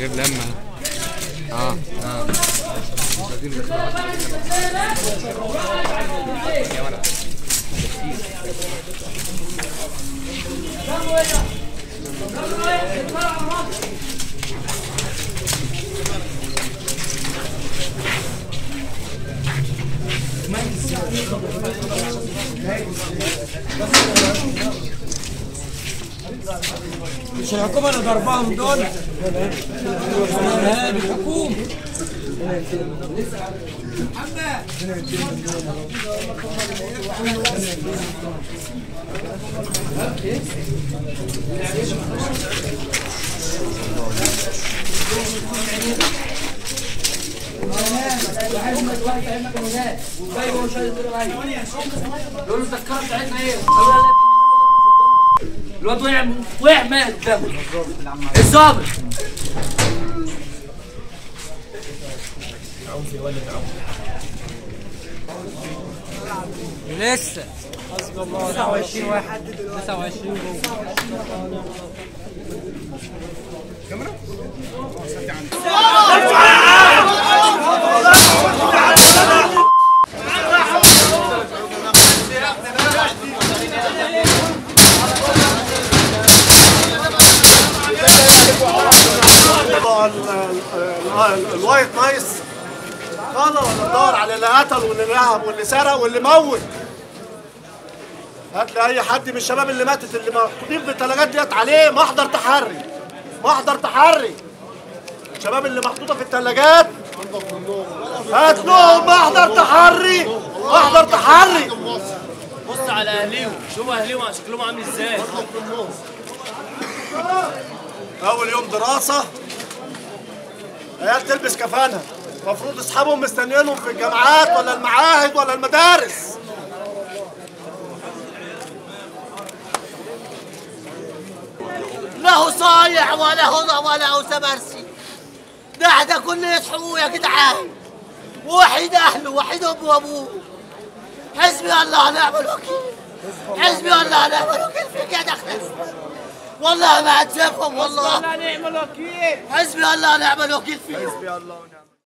غير لما اه اه يا ولد مش الحكومه اللي ضرباهم دول ها الحكومه يقول له التذكره بتاعتنا ايه؟ قالوا لا لا الواد وقع وقع مات قدامه الظابط لسه 29 واحد 29 ال- ال- الوايت نايس طالع ولا ندور على اللي قتل واللي نهب واللي سرق واللي موت هات لي اي حد من الشباب اللي ماتت اللي محطوطين في الثلاجات ديت عليه محضر تحري محضر تحري الشباب اللي محطوطه في الثلاجات هات لهم محضر تحري محضر تحري بص على اهليهم شوف اهليهم شكلهم عامل ازاي اول يوم دراسه عيال تلبس كفانها المفروض اصحابهم مستنيينهم في الجامعات ولا المعاهد ولا المدارس له صايع ولا هضى ولا هو سمرسي ده ده كله يصحوا يا جدعان وحيد اهله وحيد امه وابوه حسبي الله ونعم الوكيل حسبي الله ونعم الوكيل فيك يا دخلة والله ما هتسيبهم والله نعم الوكيل حسبي الله ونعم الوكيل فيهم حسبي الله ونعم